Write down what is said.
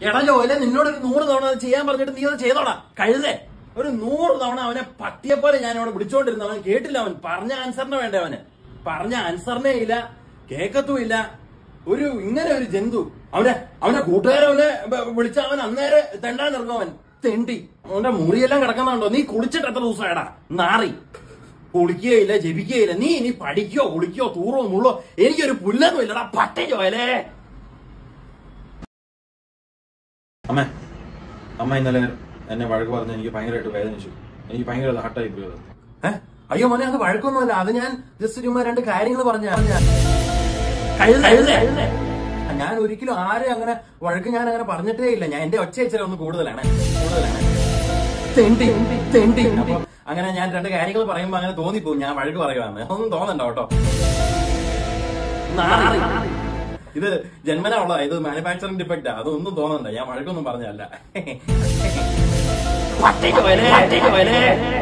എടാ ജോലെ നിന്നോട് ഒരു നൂറ് തവണ അത് ചെയ്യാൻ പറഞ്ഞിട്ട് നീ അത് ചെയ്തോടാ കഴുതേ ഒരു നൂറ് തവണ അവനെ പട്ടിയെ പോലെ ഞാൻ അവിടെ വിളിച്ചോണ്ടിരുന്നു അവൻ കേട്ടില്ല അവൻ പറഞ്ഞ ആൻസറിന് വേണ്ടേ അവന് പറഞ്ഞ ആൻസറിനെ ഇല്ല കേക്കത്തും ഇല്ല ഒരു ഇങ്ങനെ ഒരു ജന്തു അവനെ അവനെ കൂട്ടുകാരവനെ വിളിച്ച അവൻ അന്നേരെ തെണ്ടാൻ ഇറങ്ങും അവൻ തെണ്ടി അവന്റെ മുറിയെല്ലാം കിടക്കുന്നുണ്ടോ നീ കുളിച്ചിട്ട് എത്ര ദിവസമായടാ നാറി കുളിക്കുകയില്ല ജപിക്കുകയില്ല നീ ഇനി പഠിക്കോ കുളിക്കോ തൂറോ മുള്ളോ എനിക്കൊരു പുല്ലൊന്നും ഇല്ലടാ പട്ടി ജോയലേ അമ്മ അമ്മ ഇന്നലെ എന്നെ വഴക്ക് പറഞ്ഞ് എനിക്ക് ഭയങ്കരമായിട്ട് വേദനിച്ചു എനിക്ക് ഭയങ്കര ഹട്ടായി പോയി അത് ഏ? അയ്യോ മോനെ അത് വഴക്കൊന്നുമല്ല അത് ഞാൻ ജസ്റ്റ് ചുമ്മാ രണ്ട് കാര്യങ്ങൾ പറഞ്ഞ ഞാൻ ഒരിക്കലും ആരും അങ്ങനെ വഴക്ക് ഞാൻ അങ്ങനെ പറഞ്ഞിട്ടേ ഇല്ല ഞാൻ എന്റെ ഒച്ച ഇച്ചിരി ഒന്ന് കൂടുതലാണ് കൂടുതലാണ് തെണ്ടി തെണ്ടി അപ്പൊ അങ്ങനെ ഞാൻ രണ്ട് കാര്യങ്ങൾ പറയുമ്പോ അങ്ങനെ തോന്നിപ്പോവും ഞാൻ വഴക്ക് പറയുവാന്ന് ഒന്നും തോന്നണ്ട കേട്ടോ നാറി. ഇത് ജന്മന ഉള്ള ഇത് മാനുഫാക്ചറിംഗ് ഡിഫക്റ്റാ അതൊന്നും തോന്നണ്ട ഞാൻ വഴക്കൊന്നും പറഞ്ഞല്ല പട്ടിക്ക് വരെ പട്ടിക്ക് വരെ